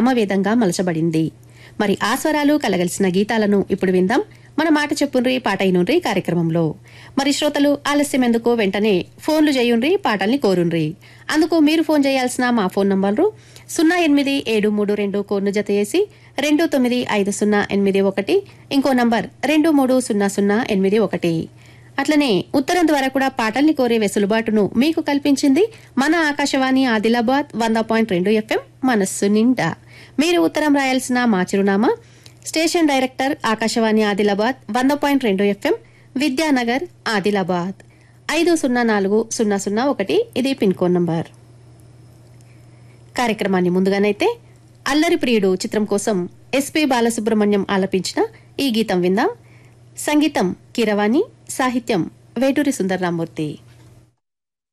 సామవేదంగా మలచబడింది మరి ఆ స్వరాలు కలగలిసిన గీతాలను ఇప్పుడు విందాం మన మాట చెప్పుండ్రి పాట అయినుండ్రి కార్యక్రమంలో మరి శ్రోతలు ఆలస్యం ఎందుకు వెంటనే ఫోన్లు చేయుండ్రి పాటల్ని కోరుండ్రి అందుకు మీరు ఫోన్ చేయాల్సిన మా ఫోన్ నంబర్లు సున్నా ఎనిమిది ఏడు మూడు రెండు కోర్ను జత చేసి రెండు తొమ్మిది ఐదు సున్నా ఎనిమిది ఒకటి ఇంకో నంబర్ రెండు మూడు సున్నా సున్నా ఎనిమిది ఒకటి అట్లనే ఉత్తరం ద్వారా కూడా పాటల్ని కోరే వెసులుబాటును మీకు కల్పించింది మన ఆకాశవాణి ఆదిలాబాద్ వంద పాయింట్ రెండు ఎఫ్ఎం మనస్సు నిండా మీరు ఉత్తరం రాయాల్సిన మా చిరునామా స్టేషన్ డైరెక్టర్ ఆకాశవాణి ఆదిలాబాద్ వంద పాయింట్ రెండు ఎఫ్ఎం విద్యానగర్ ఆదిలాబాద్ ఐదు సున్నా నాలుగు సున్నా సున్నా ఒకటి ఇది పిన్ కోడ్ నంబర్ కార్యక్రమాన్ని ముందుగానైతే అల్లరి ప్రియుడు చిత్రం కోసం ఎస్పి బాలసుబ్రహ్మణ్యం ఆలపించిన ఈ గీతం విందాం సంగీతం కీరవాణి సాహిత్యం వేటూరి సుందర్రామూర్తి